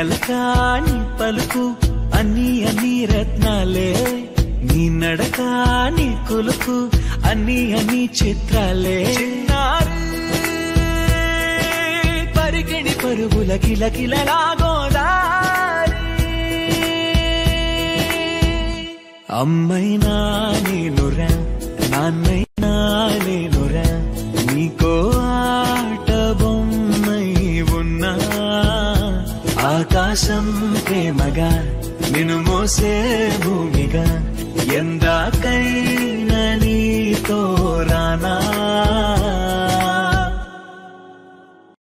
నలక నీ పలుకు అన్ని అన్ని రత్నాలే నీ నడక నీ కొలుకు అన్ని అన్ని చిత్రాలే చిన్నారి పరికిణి పరుగుల కిల కిలలాగోదారి అమ్మైనా నేనురా నాన్నైనా నేనురా నీకో ఆట బొమ్మై ఉన్నా ఆకాశం ప్రేమగా నిన్ను మోసే భూమిగా ఎందాకైనా నీతో రానా